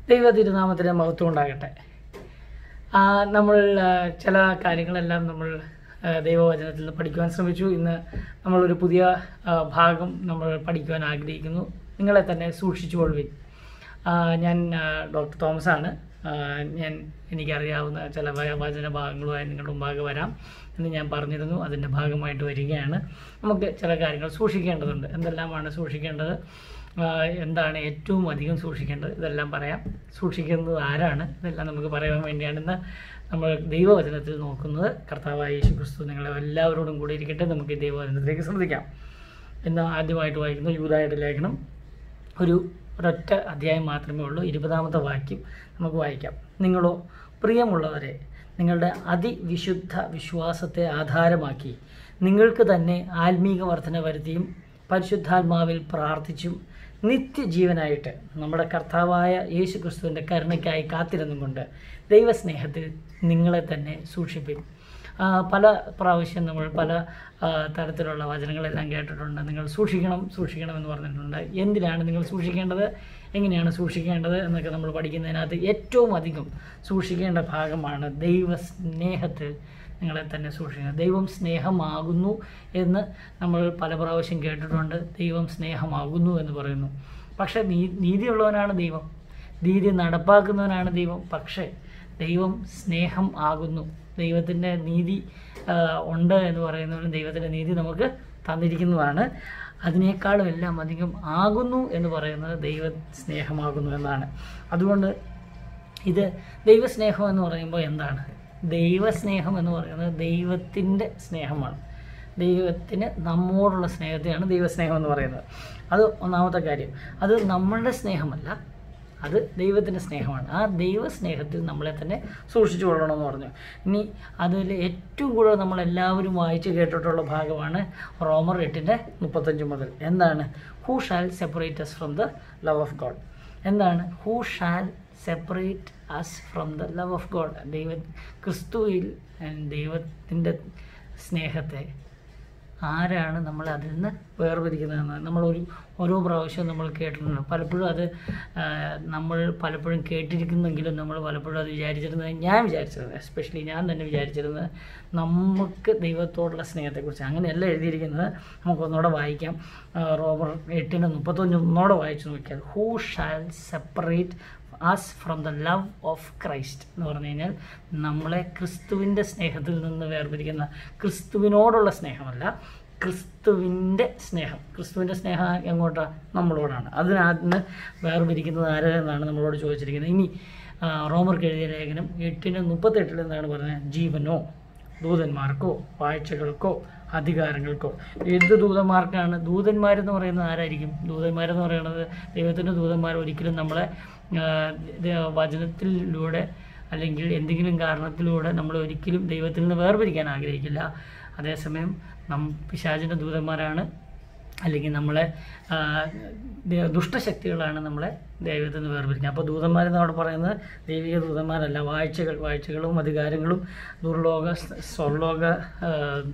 ദൈവ തിരുനാമത്തിന് മഹത്വം ഉണ്ടാകട്ടെ ആ, നമ്മൾ ആ, ചില കാര്യങ്ങളെല്ലാം നമ്മൾ ആ, ദൈവവചനത്തിൽ നിന്ന് പഠിക്കുവാൻ ശ്രമിച്ചു ഇന്ന് നമ്മളൊരു പുതിയ ആ, ഭാഗം നമ്മൾ പഠിക്കുവാൻ ആഗ്രഹിക്കുന്നു നിങ്ങളെ തന്നെ സൂക്ഷിച്ചുകൊള്ളുവിൻ ആ, ഞാൻ ആ, ഡോക്ടർ തോമസ് ആണ് ആ, ഞാൻ എനിക്കറിയാവുന്ന ചില വ- വചന ഭാഗങ്ങളുമായി നിങ്ങളുടെ മുമ്പാകെ വരാം എന്ന് ഞാൻ പറഞ്ഞിരുന്നു അതിൻ്റെ ഭാഗമായിട്ട് വരികയാണ് നമുക്ക് ചില കാര്യങ്ങൾ സൂക്ഷിക്കേണ്ടതുണ്ട് എന്തെല്ലാമാണ് സൂക്ഷിക്കേണ്ടത് ആ, എന്താണ് ഏറ്റവും അധികം സൂക്ഷിക്കേണ്ടത് ഇതെല്ലാം പറയാം സൂക്ഷിക്കുന്നത് ആരാണ് ഇതെല്ലാം നമുക്ക് പറയാൻ വേണ്ടിയാണ് ഇന്ന് നമ്മൾ ദൈവവചനത്തിൽ നോക്കുന്നത് കർത്താവായ യേശു ക്രിസ്തു നിങ്ങളെ എല്ലാവരോടും കൂടി ഇരിക്കട്ടെ നമുക്ക് ഈ ദൈവവചനത്തിലേക്ക് ശ്രദ്ധിക്കാം ഇന്ന് ആദ്യമായിട്ട് വായിക്കുന്ന യൂതായുടെ ലേഖനം ഒരു ഒരൊറ്റ അധ്യായം മാത്രമേ ഉള്ളൂ ഇരുപതാമത്തെ വാക്യം നമുക്ക് വായിക്കാം നിങ്ങളോ പ്രിയമുള്ളവരെ നിങ്ങളുടെ അതിവിശുദ്ധ വിശ്വാസത്തെ ആധാരമാക്കി നിങ്ങൾക്ക് തന്നെ ആത്മീക വർധന വരുത്തിയും പരിശുദ്ധാത്മാവിൽ പ്രാർത്ഥിച്ചും നിത്യജീവനായിട്ട് നമ്മുടെ കർത്താവായ യേശു ക്രിസ്തുവിൻ്റെ കരുണയ്ക്കായി കാത്തിരുന്നും കൊണ്ട് ദൈവസ്നേഹത്തിൽ നിങ്ങളെ തന്നെ സൂക്ഷിപ്പിൻ ആ, പല പ്രാവശ്യം നമ്മൾ പല ആ, തരത്തിലുള്ള വചനങ്ങളെല്ലാം കേട്ടിട്ടുണ്ട് നിങ്ങൾ സൂക്ഷിക്കണം സൂക്ഷിക്കണം എന്ന് പറഞ്ഞിട്ടുണ്ട് എന്തിനാണ് നിങ്ങൾ സൂക്ഷിക്കേണ്ടത് എങ്ങനെയാണ് സൂക്ഷിക്കേണ്ടത് എന്നൊക്കെ നമ്മൾ പഠിക്കുന്നതിനകത്ത് ഏറ്റവും അധികം സൂക്ഷിക്കേണ്ട ഭാഗമാണ് ദൈവസ്നേഹത്തിൽ നിങ്ങളെ തന്നെ സൂക്ഷിക്കുക ദൈവം സ്നേഹമാകുന്നു എന്ന് നമ്മൾ പല പ്രാവശ്യം കേട്ടിട്ടുണ്ട് ദൈവം സ്നേഹമാകുന്നു എന്ന് പറയുന്നു പക്ഷേ നീ നീതിയുള്ളവനാണ് ദൈവം നീതി നടപ്പാക്കുന്നവനാണ് ദൈവം പക്ഷേ ദൈവം സ്നേഹം ആകുന്നു ദൈവത്തിൻ്റെ നീതി ആ, ഉണ്ട് എന്ന് പറയുന്നതിന് ദൈവത്തിൻ്റെ നീതി നമുക്ക് തന്നിരിക്കുന്നതാണ് അതിനേക്കാളും എല്ലാം അധികം ആകുന്നു എന്ന് പറയുന്നത് ദൈവ സ്നേഹമാകുന്നു എന്നാണ് അതുകൊണ്ട് ഇത് ദൈവസ്നേഹം എന്ന് പറയുമ്പോൾ എന്താണ് ദൈവസ്നേഹം എന്ന് പറയുന്നത് ദൈവത്തിൻ്റെ സ്നേഹമാണ് ദൈവത്തിന് നമ്മോടുള്ള സ്നേഹത്തെയാണ് ദൈവസ്നേഹം എന്ന് പറയുന്നത് അത് ഒന്നാമത്തെ കാര്യം അത് നമ്മളുടെ സ്നേഹമല്ല അത് ദൈവത്തിൻ്റെ സ്നേഹമാണ് ആ ദൈവസ്നേഹത്തിൽ നമ്മളെ തന്നെ സൂക്ഷിച്ചു കൊള്ളണമെന്ന് പറഞ്ഞു ഇനി അതിൽ ഏറ്റവും കൂടുതൽ നമ്മളെല്ലാവരും വായിച്ച് കേട്ടിട്ടുള്ള ഭാഗമാണ് റോമർ എട്ടിൻ്റെ മുപ്പത്തഞ്ച് മുതൽ എന്താണ് who shall separate us from the love of God എന്താണ് who shall separate us from the love of God ദൈവ ക്രിസ്തുവിൽ ദൈവത്തിൻ്റെ സ്നേഹത്തെ ആരാണ് നമ്മൾ അതിൽ നിന്ന് വേർതിരിക്കുന്നതെന്ന് നമ്മളൊരു ഓരോ പ്രാവശ്യവും നമ്മൾ കേട്ടിട്ടുണ്ട് പലപ്പോഴും അത് ആ, നമ്മൾ പലപ്പോഴും കേട്ടിരിക്കുന്നെങ്കിലും നമ്മൾ പലപ്പോഴും അത് വിചാരിച്ചിരുന്നത് ഞാൻ വിചാരിച്ചിരുന്നത് എസ്പെഷ്യലി ഞാൻ തന്നെ വിചാരിച്ചിരുന്നത് നമുക്ക് ദൈവത്തോടുള്ള സ്നേഹത്തെക്കുറിച്ച് അങ്ങനെയല്ല എഴുതിയിരിക്കുന്നത് നമുക്കൊന്നുകൂടെ വായിക്കാം ആ, റോമർ എട്ടിന് മുപ്പത്തൊന്ന് ഒന്നുകൂടെ വായിച്ചു നോക്കിയാൽ who shall separate us from the love of Christ എന്ന് പറഞ്ഞു കഴിഞ്ഞാൽ നമ്മളെ ക്രിസ്തുവിൻ്റെ സ്നേഹത്തിൽ നിന്ന് വേർതിരിക്കുന്ന ക്രിസ്തുവിനോടുള്ള സ്നേഹമല്ല ക്രിസ്തുവിൻ്റെ സ്നേഹം ക്രിസ്തുവിൻ്റെ സ്നേഹം എങ്ങോട്ടാണ് നമ്മളോടാണ് അതിനകത്ത് വേർതിരിക്കുന്നത് ആര് എന്നാണ് നമ്മളോട് ചോദിച്ചിരിക്കുന്നത് ഇനി ആ, റോമർക്ക് എഴുതിയ ലേഖനം എട്ടിന് മുപ്പത്തെട്ടിൽ എന്താണ് പറഞ്ഞത് ജീവനോ ദൂതന്മാർക്കോ വാഴ്ചകൾക്കോ അധികാരങ്ങൾക്കോ എന്ത് ദൂതന്മാർക്കാണ് ദൂതന്മാരെന്ന് പറയുന്നത് ആരായിരിക്കും ദൂതന്മാരെന്ന് പറയുന്നത് ദൈവത്തിൻ്റെ ദൂതന്മാർ ഒരിക്കലും നമ്മളെ ആ, ഇത് വചനത്തിലൂടെ അല്ലെങ്കിൽ എന്തെങ്കിലും കാരണത്തിലൂടെ നമ്മൾ ഒരിക്കലും ദൈവത്തിൽ നിന്ന് വേർപിരിക്കാൻ ആഗ്രഹിക്കില്ല അതേസമയം നം പിശാചിൻ്റെ ദൂതന്മാരാണ് അല്ലെങ്കിൽ നമ്മളെ ആ, ദ- ദുഷ്ടശക്തികളാണ് നമ്മളെ ദൈവത്തിൽ നിന്ന് വേർപിരിക്കുന്നത് അപ്പോൾ ദൂതന്മാരെന്ന് അവിടെ പറയുന്നത് ദൈവിക ദൂതന്മാരല്ല വാഴ്ചകൾ വാഴ്ചകളും അധികാരങ്ങളും ദുർലോക സ്- സ്വർലോക ആ,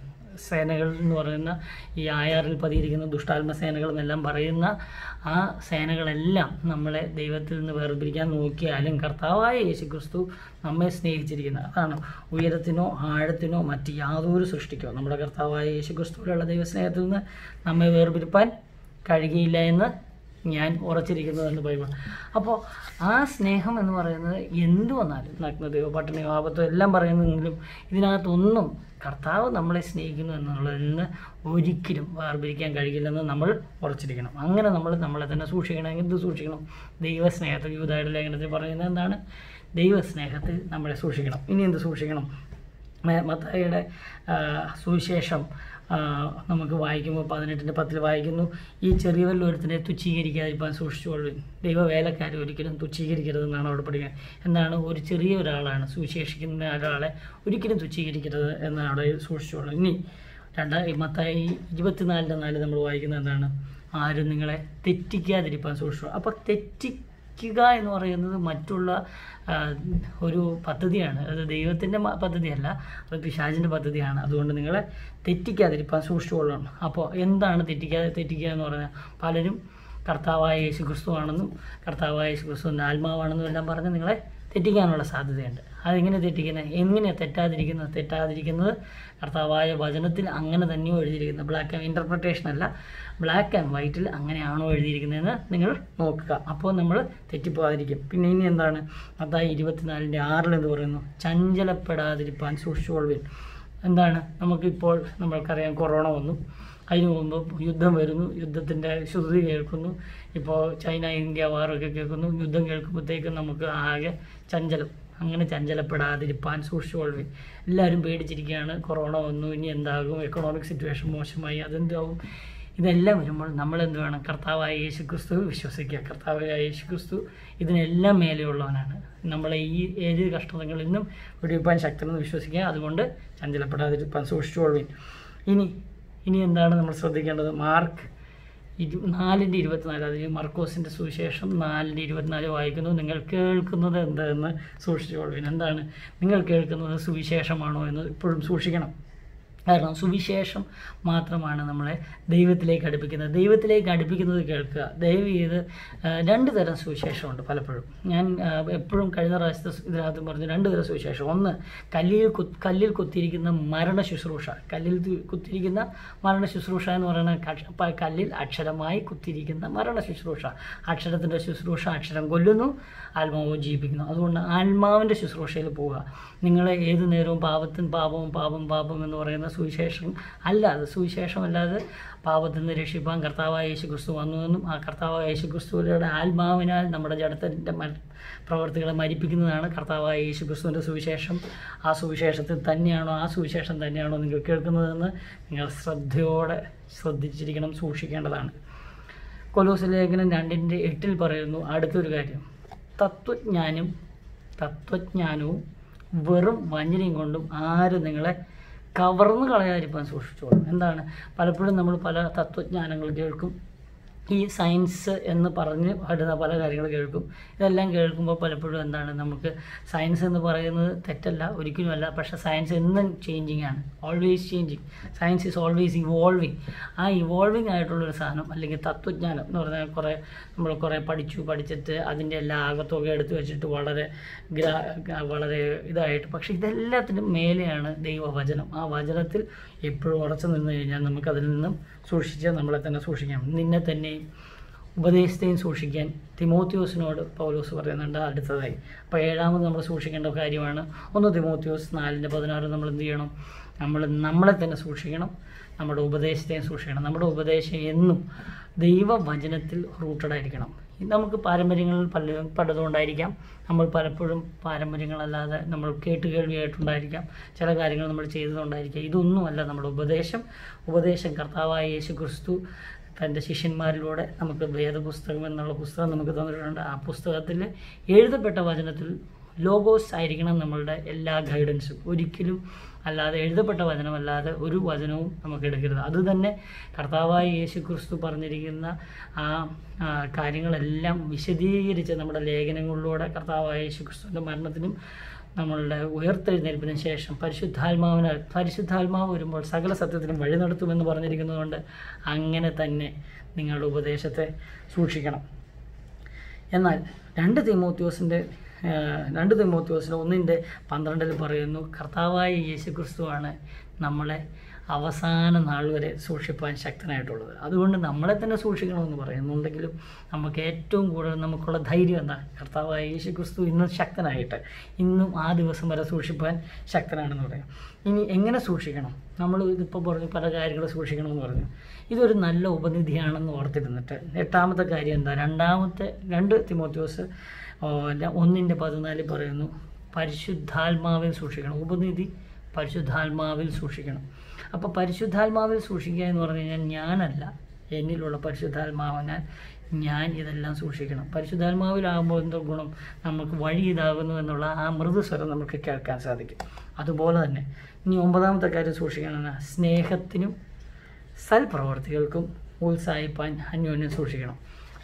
സേനകൾ എന്ന് പറയുന്ന ഈ ആയാറിൽ പതിയിരിക്കുന്ന ദുഷ്ടാത്മ സേനകളും എല്ലാം പറയുന്ന ആ സേനകളെല്ലാം നമ്മളെ ദൈവത്തിൽ നിന്ന് വേർപിരിക്കാൻ നോക്കിയാലും കർത്താവായ യേശു ക്രിസ്തു നമ്മെ സ്നേഹിച്ചിരിക്കുന്നത് അതാണ് ഉയരത്തിനോ ആഴത്തിനോ മറ്റ് യാതൊരു സൃഷ്ടിക്കോ നമ്മുടെ കർത്താവായ യേശു ക്രിസ്തുവിലുള്ള ദൈവസ്നേഹത്തിൽ നിന്ന് നമ്മെ വേർപിരിപ്പാൻ കഴിയുകയില്ല എന്ന് ഞാൻ ഉറച്ചിരിക്കുന്നു എന്ന് ബൈബിൾ അപ്പോൾ ആ സ്നേഹം എന്ന് പറയുന്നത് എന്തു വന്നാലും നഗ്നതയോ പട്ടിണിയോ ആപത്തോ എല്ലാം പറയുന്നെങ്കിലും ഇതിനകത്തൊന്നും കർത്താവ് നമ്മളെ സ്നേഹിക്കുന്നു എന്നുള്ളതിൽ നിന്ന് ഒരിക്കലും വേർപിരിക്കാൻ കഴിയില്ലെന്ന് നമ്മൾ ഉറച്ചിരിക്കണം അങ്ങനെ നമ്മൾ നമ്മളെ തന്നെ സൂക്ഷിക്കണം എന്ത് സൂക്ഷിക്കണം ദൈവസ്നേഹത്തിൽ യൂതായുടെ ലേഖനത്തിൽ പറയുന്നത് എന്താണ് ദൈവസ്നേഹത്തിൽ നമ്മളെ സൂക്ഷിക്കണം ഇനി എന്ത് സൂക്ഷിക്കണം മ- മത്തായിയുടെ ആ, സുവിശേഷം ആ, നമുക്ക് വായിക്കുമ്പോൾ പതിനെട്ടിൻ്റെ പത്തിൽ വായിക്കുന്നു ഈ ചെറിയവരിൽ ഒരുത്തിനെ തുച്ഛീകരിക്കാതിരിക്കാൻ സൂക്ഷിച്ചുകൊള്ളു ദൈവവേലക്കാരെ ഒരിക്കലും തുച്ഛീകരിക്കരുതെന്നാണ് അവിടെ പഠിക്കുന്നത് എന്താണ് ഒരു ചെറിയ ഒരാളാണ് സുവിശേഷിക്കുന്ന ഒരാളെ ഒരിക്കലും തുച്ഛീകരിക്കരുത് എന്നാണ് അവിടെ സൂക്ഷിച്ചുകൊള്ളു ഇനി രണ്ടാ മത്തായി ഇരുപത്തിനാലിൻ്റെ നാല് നമ്മൾ വായിക്കുന്നത് എന്താണ് ആരും നിങ്ങളെ തെറ്റിക്കാതിരിക്കാൻ സൂക്ഷിച്ചു അപ്പോൾ തെറ്റിക്കുക എന്ന് പറയുന്നത് മറ്റുള്ള ആ, ഒരു പദ്ധതിയാണ് അത് ദൈവത്തിൻ്റെ മ- പദ്ധതിയല്ല അത് പിശാചിൻ്റെ പദ്ധതിയാണ് അതുകൊണ്ട് നിങ്ങളെ തെറ്റിക്കാതിരിക്കാൻ സൂക്ഷിച്ചുകൊള്ളണം അപ്പോൾ എന്താണ് തെറ്റിക്കാതെ തെറ്റിക്കുക എന്ന് പറഞ്ഞാൽ പലരും കർത്താവായ യേശു ക്രിസ്തുവാണെന്നും കർത്താവായ യേശു ക്രിസ്തുവിൻ്റെ ആത്മാവാണെന്നും എല്ലാം പറഞ്ഞ് നിങ്ങളെ തെറ്റിക്കാനുള്ള സാധ്യതയുണ്ട് അതെങ്ങനെ തെറ്റിക്കുന്നത് എങ്ങനെ തെറ്റാതിരിക്കുന്നത് തെറ്റാതിരിക്കുന്നത് കർത്താവായ വചനത്തിൽ അങ്ങനെ തന്നെയോ എഴുതിയിരിക്കുന്നത് ബ്ലാക്ക് ആൻഡ് ഇൻ്റർപ്രിട്ടേഷൻ അല്ല ബ്ലാക്ക് ആൻഡ് വൈറ്റിൽ അങ്ങനെയാണോ എഴുതിയിരിക്കുന്നതെന്ന് നിങ്ങൾ നോക്കുക അപ്പോൾ നമ്മൾ തെറ്റിപ്പോകാതിരിക്കും പിന്നെ ഇനി എന്താണ് അതായത് ഇരുപത്തിനാലിൻ്റെ ആറിൽ എന്ന് പറയുന്നു ചഞ്ചലപ്പെടാതിരിപ്പാൻ സൂക്ഷിച്ചുകൊള്ളുവിൻ എന്താണ് നമുക്കിപ്പോൾ നമ്മൾക്കറിയാം കൊറോണ വന്നു അതിനു മുമ്പ് യുദ്ധം വരുന്നു യുദ്ധത്തിൻ്റെ ശ്രുതി കേൾക്കുന്നു ഇപ്പോൾ ചൈന ഇന്ത്യ വാറൊക്കെ കേൾക്കുന്നു യുദ്ധം കേൾക്കുമ്പോഴത്തേക്കും നമുക്ക് ആകെ ചഞ്ചലം അങ്ങനെ ചഞ്ചലപ്പെടാതിരിപ്പാൻ സൂക്ഷിച്ചുകൊള്ളുവിൻ എല്ലാവരും പേടിച്ചിരിക്കുകയാണ് കൊറോണ വന്നു ഇനി എന്താകും എക്കണോമിക് സിറ്റുവേഷൻ മോശമായി അതെന്താവും ഇതെല്ലാം വരുമ്പോൾ നമ്മൾ എന്ത് വേണം കർത്താവായ യേശു ക്രിസ്തു വിശ്വസിക്കുക കർത്താവായ യേശു ക്രിസ്തു ഇതിനെല്ലാം മേലെയുള്ളവനാണ് നമ്മളെ ഈ ഏത് കഷ്ടതകളിൽ നിന്നും വിടിവിപ്പാൻ ശക്തനെന്ന് വിശ്വസിക്കുക അതുകൊണ്ട് ചഞ്ചലപ്പെടാതിരിപ്പാൻ സൂക്ഷിച്ചുകൊള്ളുവിൻ ഇനി ഇനി എന്താണ് നമ്മൾ ശ്രദ്ധിക്കേണ്ടത് മാർക്ക് ഇരു നാലിൻ്റെ ഇരുപത്തിനാല് അതായത് മർക്കോസിൻ്റെ സുവിശേഷം നാലിൻ്റെ ഇരുപത്തിനാല് വായിക്കുന്നു നിങ്ങൾ കേൾക്കുന്നത് എന്താണെന്ന് സൂക്ഷിച്ചുകൊള്ളുവിൻ എന്താണ് നിങ്ങൾ കേൾക്കുന്നത് സുവിശേഷമാണോ എന്ന് ഇപ്പോഴും സൂക്ഷിക്കണം കാരണം സുവിശേഷം മാത്രമാണ് നമ്മളെ ദൈവത്തിലേക്ക് അടുപ്പിക്കുന്നത് ദൈവത്തിലേക്ക് അടുപ്പിക്കുന്നത് കേൾക്കുക ദയവ് ചെയ്ത് ആ, രണ്ട് തരം സുവിശേഷമുണ്ട് പലപ്പോഴും ഞാൻ ആ, എപ്പോഴും കഴിഞ്ഞ പ്രാവശ്യത്തെ സു- ഇതിനകത്ത് പറഞ്ഞു രണ്ട് തരം സുവിശേഷം ഒന്ന് കല്ലിൽ കു- കല്ലിൽ കുത്തിയിരിക്കുന്ന മരണ ശുശ്രൂഷ കല്ലിൽ തി- കുത്തിയിരിക്കുന്ന മരണ ശുശ്രൂഷ എന്ന് പറയുന്ന കക്ഷ- പ- കല്ലിൽ അക്ഷരമായി കുത്തിയിരിക്കുന്ന മരണ ശുശ്രൂഷ അക്ഷരത്തിൻ്റെ ശുശ്രൂഷ അക്ഷരം കൊല്ലുന്നു ആത്മാവ് ജീവിപ്പിക്കുന്നു അതുകൊണ്ട് ആത്മാവിൻ്റെ ശുശ്രൂഷയിൽ പോവുക നിങ്ങളെ ഏത് നേരവും പാപത്തിന് പാപവും പാപം പാപം എന്ന് പറയുന്ന സുവിശേഷം അല്ല അത് സുവിശേഷമല്ലാതെ പാപത്തിൽ നിന്ന് രക്ഷിപ്പാൻ കർത്താവായ യേശു ക്രിസ്തു വന്നുവെന്നും ആ കർത്താവായ യേശു ക്രിസ്തുവിലൂടെ ആത്മാവിനാൽ നമ്മുടെ ജഡത്തിൻ്റെ മ പ്രവർത്തികളെ മരിപ്പിക്കുന്നതാണ് കർത്താവായ യേശു ക്രിസ്തുവിൻ്റെ സുവിശേഷം ആ സുവിശേഷത്തിൽ തന്നെയാണോ ആ സുവിശേഷം തന്നെയാണോ നിങ്ങൾ കേൾക്കുന്നതെന്ന് നിങ്ങൾ ശ്രദ്ധയോടെ ശ്രദ്ധിച്ചിരിക്കണം സൂക്ഷിക്കേണ്ടതാണ് കൊലോസ് ലേഖനം രണ്ടിൻ്റെ എട്ടിൽ പറയുന്നു അടുത്തൊരു കാര്യം തത്വജ്ഞാനും തത്വജ്ഞാനവും വെറും വഞ്ചനയും കൊണ്ടും ആരും നിങ്ങളെ കവർന്ന് കളയാതിരിക്കാൻ സൂക്ഷിച്ചോളും എന്താണ് പലപ്പോഴും നമ്മൾ പല തത്വജ്ഞാനങ്ങൾ കേൾക്കും ഈ സയൻസ് എന്ന് പറഞ്ഞ് വരുന്ന പല കാര്യങ്ങൾ കേൾക്കും ഇതെല്ലാം കേൾക്കുമ്പോൾ പലപ്പോഴും എന്താണ് നമുക്ക് സയൻസ് എന്ന് പറയുന്നത് തെറ്റല്ല ഒരിക്കലുമല്ല പക്ഷേ സയൻസ് എന്നും ചേഞ്ചിങ് ആണ് always changing science is always evolving ആ ഇവോൾവിങ് ആയിട്ടുള്ളൊരു സാധനം അല്ലെങ്കിൽ തത്വജ്ഞാനം എന്ന് പറഞ്ഞാൽ കുറേ നമ്മൾ കുറേ പഠിച്ചു പഠിച്ചിട്ട് അതിൻ്റെ എല്ലാ ആകത്തുക എടുത്തു വെച്ചിട്ട് വളരെ ഗ്രാ വളരെ ഇതായിട്ട് പക്ഷേ ഇതെല്ലാത്തിനും മേലെയാണ് ദൈവവചനം ആ വചനത്തിൽ എപ്പോഴും ഉറച്ചു നിന്ന് കഴിഞ്ഞാൽ നമുക്കതിൽ നിന്നും സൂക്ഷിച്ച് നമ്മളെ തന്നെ സൂക്ഷിക്കാം നിന്നെ തന്നെയും ഉപദേശത്തെയും സൂക്ഷിക്കാൻ തിമോത്യോസിനോട് പൗലോസ് പറയുന്നുണ്ട് അടുത്തതായി അപ്പോൾ ഏഴാമത് നമ്മൾ സൂക്ഷിക്കേണ്ട കാര്യമാണ് ഒന്ന് തിമോത്യോസ് നാലിൻ്റെ പതിനാറ് നമ്മൾ എന്ത് ചെയ്യണം നമ്മൾ നമ്മളെ തന്നെ സൂക്ഷിക്കണം നമ്മുടെ ഉപദേശത്തെയും സൂക്ഷിക്കണം നമ്മുടെ ഉപദേശം എന്നും ദൈവവചനത്തിൽ റൂട്ടഡ് ആയിരിക്കണം ഇത് നമുക്ക് പാരമ്പര്യങ്ങളിൽ പല പലതും ഉണ്ടായിരിക്കാം നമ്മൾ പലപ്പോഴും പാരമ്പര്യങ്ങളല്ലാതെ നമ്മൾ കേട്ടുകേൾവിയായിട്ടുണ്ടായിരിക്കാം ചില കാര്യങ്ങൾ നമ്മൾ ചെയ്തതുകൊണ്ടായിരിക്കാം ഇതൊന്നുമല്ല നമ്മുടെ ഉപദേശം ഉപദേശം കർത്താവായ യേശു ക്രിസ്തു തൻ്റെ ശിഷ്യന്മാരിലൂടെ നമുക്ക് വേദപുസ്തകം എന്നുള്ള പുസ്തകം നമുക്ക് തന്നിട്ടുണ്ട് ആ പുസ്തകത്തിൽ എഴുതപ്പെട്ട വചനത്തിൽ ലോഗോസ് ആയിരിക്കണം നമ്മളുടെ എല്ലാ ഗൈഡൻസും ഒരിക്കലും അല്ലാതെ എഴുതപ്പെട്ട വചനമല്ലാതെ ഒരു വചനവും നമുക്ക് എടുക്കരുത് അത് തന്നെ കർത്താവായ യേശു ക്രിസ്തു പറഞ്ഞിരിക്കുന്ന ആ ആ, കാര്യങ്ങളെല്ലാം വിശദീകരിച്ച് നമ്മുടെ ലേഖനങ്ങളിലൂടെ കർത്താവായ യേശു ക്രിസ്തുവിൻ്റെ മരണത്തിനും നമ്മളുടെ ഉയർത്തെഴുന്നേൽപ്പിന് ശേഷം പരിശുദ്ധാത്മാവിനാൽ പരിശുദ്ധാത്മാവ് വരുമ്പോൾ സകല സത്യത്തിനും വഴി നടത്തുമെന്ന് പറഞ്ഞിരിക്കുന്നതുകൊണ്ട് അങ്ങനെ തന്നെ നിങ്ങളുടെ ഉപദേശത്തെ സൂക്ഷിക്കണം എന്നാൽ രണ്ട് തിമോത്യോസിൻ്റെ രണ്ട് തിമോത്യോസിൻ്റെ ഒന്നിൻ്റെ പന്ത്രണ്ടിൽ പറയുന്നു കർത്താവായ യേശു ക്രിസ്തുവാണ് നമ്മളെ അവസാന നാൾ വരെ സൂക്ഷിപ്പാൻ ശക്തനായിട്ടുള്ളത് അതുകൊണ്ട് നമ്മളെ തന്നെ സൂക്ഷിക്കണമെന്ന് പറയുന്നുണ്ടെങ്കിലും നമുക്ക് ഏറ്റവും കൂടുതൽ നമുക്കുള്ള ധൈര്യം എന്താ കർത്താവായ യേശു ക്രിസ്തു ഇന്നും ശക്തനായിട്ട് ഇന്നും ആ ദിവസം വരെ സൂക്ഷിപ്പാൻ ശക്തനാണെന്ന് പറയാം ഇനി എങ്ങനെ സൂക്ഷിക്കണം നമ്മൾ ഇതിപ്പോൾ പറഞ്ഞു പല കാര്യങ്ങൾ സൂക്ഷിക്കണമെന്ന് പറഞ്ഞു ഇതൊരു നല്ല ഉപനിധിയാണെന്ന് ഓർത്തിരുന്നിട്ട് എട്ടാമത്തെ കാര്യം എന്താ രണ്ടാമത്തെ രണ്ട് തിമോത്യോസ് ഒന്നിൻ്റെ പതിനാലിൽ പറയുന്നു പരിശുദ്ധാത്മാവിൽ സൂക്ഷിക്കണം ഉപനിധി പരിശുദ്ധാത്മാവിൽ സൂക്ഷിക്കണം അപ്പോൾ പരിശുദ്ധാത്മാവിൽ സൂക്ഷിക്കുക എന്ന് പറഞ്ഞു കഴിഞ്ഞാൽ ഞാനല്ല എന്നിലുള്ള പരിശുദ്ധാത്മാവിനാൽ ഞാൻ ഇതെല്ലാം സൂക്ഷിക്കണം പരിശുദ്ധാത്മാവിലാകുമ്പോൾ എന്തോ ഗുണം നമുക്ക് വഴി ഇതാകുന്നു എന്നുള്ള ആ മൃദുസ്വരം നമുക്ക് കേൾക്കാൻ സാധിക്കും അതുപോലെ തന്നെ ഇനി ഒമ്പതാമത്തെ കാര്യം സൂക്ഷിക്കണം സ്നേഹത്തിനും സൽപ്രവർത്തികൾക്കും ഉത്സാഹിപ്പാൻ അന്യോന്യം സൂക്ഷിക്കണം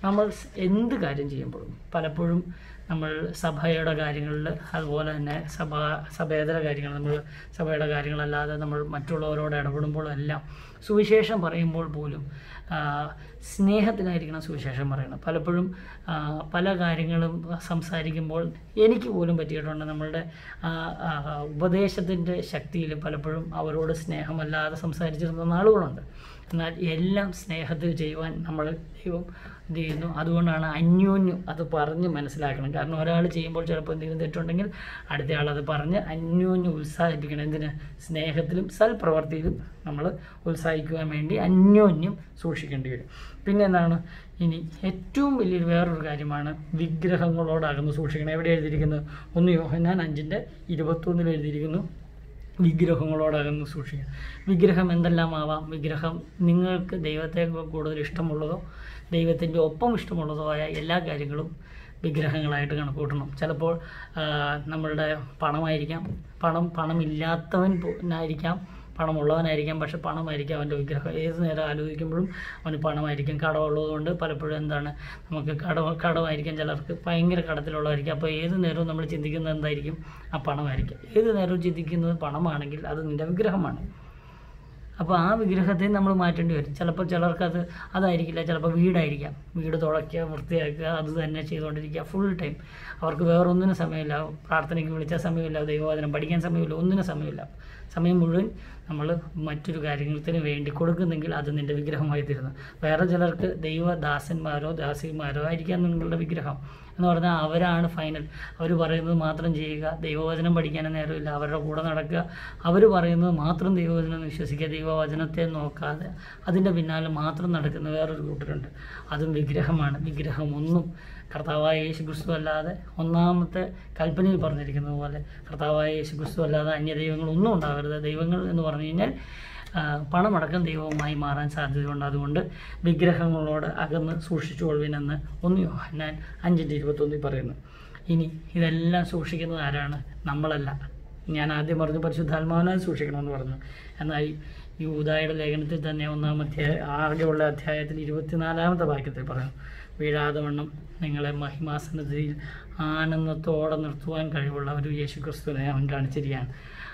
നമ്മൾ സ് എന്ത് കാര്യം ചെയ്യുമ്പോഴും പലപ്പോഴും നമ്മൾ സഭയുടെ കാര്യങ്ങളിൽ അതുപോലെ തന്നെ സഭ സഭേതര കാര്യങ്ങൾ നമ്മൾ സഭയുടെ കാര്യങ്ങളല്ലാതെ നമ്മൾ മറ്റുള്ളവരോട് ഇടപെടുമ്പോഴും എല്ലാം സുവിശേഷം പറയുമ്പോൾ പോലും ആ, സ്നേഹത്തിനായിരിക്കണം സുവിശേഷം പറയണം പലപ്പോഴും ആ, പല കാര്യങ്ങളും സംസാരിക്കുമ്പോൾ എനിക്ക് പോലും പറ്റിയിട്ടുണ്ട് നമ്മളുടെ ആ, ആ, ഉപദേശത്തിൻ്റെ ശക്തിയിൽ പലപ്പോഴും അവരോട് സ്നേഹമല്ലാതെ സംസാരിച്ചിരുന്ന നാളുകളുണ്ട് എന്നാൽ എല്ലാം സ്നേഹത്തിൽ ചെയ്യുവാൻ നമ്മൾ ദൈവം ഇത് ചെയ്യുന്നു അതുകൊണ്ടാണ് അന്യോന്യം അത് പറഞ്ഞ് മനസ്സിലാക്കണം കാരണം ഒരാൾ ചെയ്യുമ്പോൾ ചിലപ്പോൾ എന്തെങ്കിലും തെറ്റുണ്ടെങ്കിൽ അടുത്തയാൾ അത് പറഞ്ഞ് അന്യോന്യം ഉത്സാഹിപ്പിക്കണം എന്തിന് സ്നേഹത്തിലും സൽപ്രവർത്തിയിലും നമ്മൾ ഉത്സാഹിക്കുവാൻ വേണ്ടി അന്യോന്യം സൂക്ഷിക്കേണ്ടി വരും പിന്നെ എന്താണ് ഇനി ഏറ്റവും വലിയൊരു വേറൊരു കാര്യമാണ് വിഗ്രഹങ്ങളോടകന്ന് സൂക്ഷിക്കണം എവിടെ എഴുതിയിരിക്കുന്നത് ഒന്ന് യോഹന്നാൻ അഞ്ചിൻ്റെ ഇരുപത്തൊന്നിൽ എഴുതിയിരിക്കുന്നു വിഗ്രഹങ്ങളോടകന്ന് സൂക്ഷിക്കുക വിഗ്രഹം എന്തെല്ലാം ആവാം വിഗ്രഹം നിങ്ങൾക്ക് ദൈവത്തെ കൂടുതൽ ഇഷ്ടമുള്ളതോ ദൈവത്തിൻ്റെ ഒപ്പം ഇഷ്ടമുള്ളതോ ആയ എല്ലാ കാര്യങ്ങളും വിഗ്രഹങ്ങളായിട്ട് കണക്ക് കൂട്ടണം ചിലപ്പോൾ ആ, നമ്മളുടെ പണമായിരിക്കാം പണം പണമില്ലാത്തവൻ പോ- ആയിരിക്കാം പണമുള്ളവനായിരിക്കാം പക്ഷെ പണമായിരിക്കും അവൻ്റെ വിഗ്രഹം ഏത് നേരം ആലോചിക്കുമ്പോഴും അവന് പണമായിരിക്കും കടമുള്ളതുകൊണ്ട് പലപ്പോഴും എന്താണ് നമുക്ക് കട കടമായിരിക്കും ചിലർക്ക് ഭയങ്കര കടത്തിലുള്ളതായിരിക്കും അപ്പോൾ ഏത് നേരവും നമ്മൾ ചിന്തിക്കുന്നത് എന്തായിരിക്കും ആ പണമായിരിക്കും ഏത് നേരവും ചിന്തിക്കുന്നത് പണമാണെങ്കിൽ അത് നിൻ്റെ വിഗ്രഹമാണ് അപ്പോൾ ആ വിഗ്രഹത്തെ നമ്മൾ മാറ്റേണ്ടി വരും ചിലപ്പോൾ ചിലർക്ക് അത് അതായിരിക്കില്ല ചിലപ്പോൾ വീടായിരിക്കാം വീട് തുളയ്ക്കുക വൃത്തിയാക്കുക അത് തന്നെ ചെയ്തുകൊണ്ടിരിക്കുക ഫുൾ ടൈം അവർക്ക് വേറൊന്നിനും സമയമില്ല പ്രാർത്ഥനയ്ക്ക് വിളിച്ച സമയമില്ല ദൈവവചനം പഠിക്കാൻ സമയമില്ല ഒന്നിനും സമയമില്ല സമയം മുഴുവൻ നമ്മൾ മറ്റൊരു കാര്യത്തിന് വേണ്ടി കൊടുക്കുന്നെങ്കിൽ അത് നിൻ്റെ വിഗ്രഹമായി തീരുന്നു വേറെ ചിലർക്ക് ദൈവദാസന്മാരോ ദാസിമാരോ ആയിരിക്കാം നിങ്ങളുടെ വിഗ്രഹം എന്ന് പറഞ്ഞാൽ അവരാണ് ഫൈനൽ അവർ പറയുന്നത് മാത്രം ചെയ്യുക ദൈവവചനം പഠിക്കാനും നേരമില്ല അവരുടെ കൂടെ നടക്കുക അവർ പറയുന്നത് മാത്രം ദൈവവചനം വിശ്വസിക്കുക ദൈവവചനത്തെ നോക്കാതെ അതിൻ്റെ പിന്നാലെ മാത്രം നടക്കുന്ന വേറൊരു കൂട്ടരുണ്ട് അതും വിഗ്രഹമാണ് വിഗ്രഹം ഒന്നും കർത്താവായ യേശു ക്രിസ്തു അല്ലാതെ ഒന്നാമത്തെ കൽപ്പനയിൽ പറഞ്ഞിരിക്കുന്നത് പോലെ കർത്താവായ യേശു ക്രിസ്തു അല്ലാതെ അന്യ ദൈവങ്ങളൊന്നും ഉണ്ടാകരുത് ദൈവങ്ങൾ എന്ന് പറഞ്ഞു കഴിഞ്ഞാൽ ആ, പണമടക്കം ദൈവവുമായി മാറാൻ സാധ്യതയുണ്ട് അതുകൊണ്ട് വിഗ്രഹങ്ങളോട് അകന്ന് സൂക്ഷിച്ചുകൊള്ളുവിനെന്ന് ഒന്ന് യോഹന്നാൻ അഞ്ചിൻ്റെ ഇരുപത്തൊന്നിൽ പറയുന്നു ഇനി ഇതെല്ലാം സൂക്ഷിക്കുന്നത് ആരാണ് നമ്മളല്ല ഞാൻ ആദ്യം പറഞ്ഞു പരിശുദ്ധാത്മാവിനാൽ സൂക്ഷിക്കണമെന്ന് പറഞ്ഞു എന്നാൽ ഈ ഊതായുടെ ലേഖനത്തിൽ തന്നെ ഒന്നാം അധ്യായ ആകെയുള്ള അധ്യായത്തിൽ ഇരുപത്തിനാലാമത്തെ വാക്യത്തിൽ പറയുന്നു വീഴാതെ വണ്ണം നിങ്ങളെ മഹിമാസനത്തിൽ ആനന്ദത്തോടെ നിർത്തുവാൻ കഴിവുള്ള ഒരു യേശു ക്രിസ്തുവിനെ അവൻ കാണിച്ചിരിക്കുകയാണ്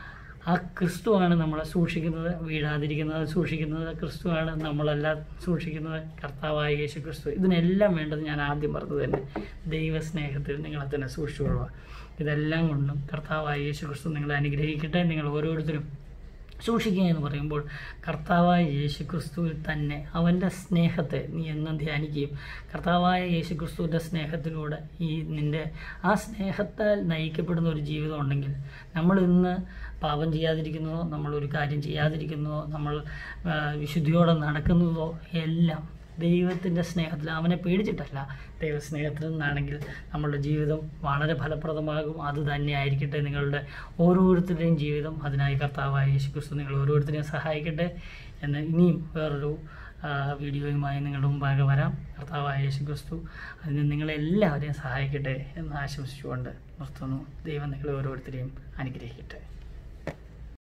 ആ ക്രിസ്തുവാണ് നമ്മളെ സൂക്ഷിക്കുന്നത് വീഴാതിരിക്കുന്നത് സൂക്ഷിക്കുന്നത് ക്രിസ്തുവാണ് നമ്മളെല്ലാം സൂക്ഷിക്കുന്നത് കർത്താവായ യേശു ക്രിസ്തു ഇതിനെല്ലാം വേണ്ടത് ഞാൻ ആദ്യം പറഞ്ഞത് തന്നെ ദൈവസ്നേഹത്തിൽ നിങ്ങളെ തന്നെ സൂക്ഷിച്ചുകൊള്ളുക ഇതെല്ലാം കൊണ്ടും കർത്താവായ യേശു ക്രിസ്തു നിങ്ങളെ അനുഗ്രഹിക്കട്ടെ നിങ്ങൾ ഓരോരുത്തരും സൂക്ഷിക്കുക എന്ന് പറയുമ്പോൾ കർത്താവായ യേശു ക്രിസ്തുവിൽ തന്നെ അവൻ്റെ സ്നേഹത്തെ നീ എന്നും ധ്യാനിക്കുകയും കർത്താവായ യേശു ക്രിസ്തുവിൻ്റെ സ്നേഹത്തിലൂടെ ഈ നിൻ്റെ ആ സ്നേഹത്താൽ നയിക്കപ്പെടുന്ന ഒരു ജീവിതം ഉണ്ടെങ്കിൽ നമ്മൾ ഇന്ന് പാപം ചെയ്യാതിരിക്കുന്നതോ നമ്മൾ ഒരു കാര്യം ചെയ്യാതിരിക്കുന്നതോ നമ്മൾ ആ, വിശുദ്ധിയോടെ നടക്കുന്നതോ എല്ലാം ദൈവത്തിൻ്റെ സ്നേഹത്തിൽ അവനെ പേടിച്ചിട്ടല്ല ദൈവസ്നേഹത്തിൽ നിന്നാണെങ്കിൽ നമ്മളുടെ ജീവിതം വളരെ ഫലപ്രദമാകും അത് തന്നെ ആയിരിക്കട്ടെ നിങ്ങളുടെ ഓരോരുത്തരുടെയും ജീവിതം അതിനായി കർത്താവായ യേശു ക്രിസ്തു നിങ്ങൾ ഓരോരുത്തരെയും സഹായിക്കട്ടെ എന്ന് ഇനിയും വേറൊരു ആ, വീഡിയോയുമായി നിങ്ങളുടെ മുമ്പാകെ വരാം കർത്താവായ യേശു ക്രിസ്തു അതിന് നിങ്ങളെല്ലാവരെയും സഹായിക്കട്ടെ എന്ന് ആശംസിച്ചുകൊണ്ട് നിർത്തുന്നു ദൈവം നിങ്ങളെ ഓരോരുത്തരെയും അനുഗ്രഹിക്കട്ടെ